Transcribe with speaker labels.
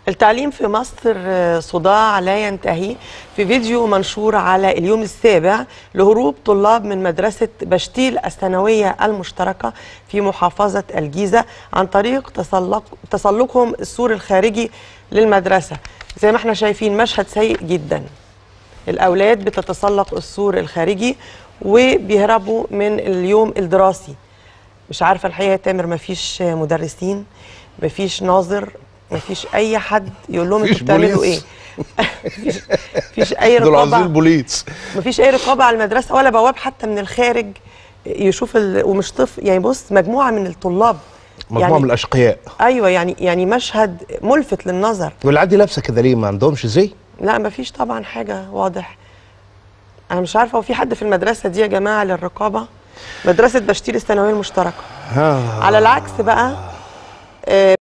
Speaker 1: التعليم في مصر صداع لا ينتهي في فيديو منشور على اليوم السابع لهروب طلاب من مدرسة بشتيل الثانوية المشتركة في محافظة الجيزة عن طريق تسلق تسلقهم السور الخارجي للمدرسة زي ما احنا شايفين مشهد سيء جدا الأولاد بتتسلق السور الخارجي وبيهربوا من اليوم الدراسي مش عارفة الحقيقة يا تامر مفيش مدرسين مفيش ناظر مفيش اي حد يقول لهم انتوا
Speaker 2: مفيش
Speaker 1: بتعملوا ايه
Speaker 2: بوليس.
Speaker 1: مفيش مفيش اي
Speaker 2: دول عايزين
Speaker 1: رقابه
Speaker 2: البوليس
Speaker 1: مفيش اي رقابه على المدرسه ولا بواب حتى من الخارج يشوف ال... ومش طفل يعني بص مجموعه من الطلاب
Speaker 2: مجموعه
Speaker 1: يعني
Speaker 2: من الاشقياء
Speaker 1: ايوه يعني يعني مشهد ملفت للنظر
Speaker 2: والعيال دي لابسه كده ليه ما عندهمش زي
Speaker 1: لا مفيش طبعا حاجه واضح انا مش عارفه هو في حد في المدرسه دي يا جماعه للرقابه مدرسه بشتيل الثانويه المشتركه
Speaker 2: ها
Speaker 1: على العكس بقى آه،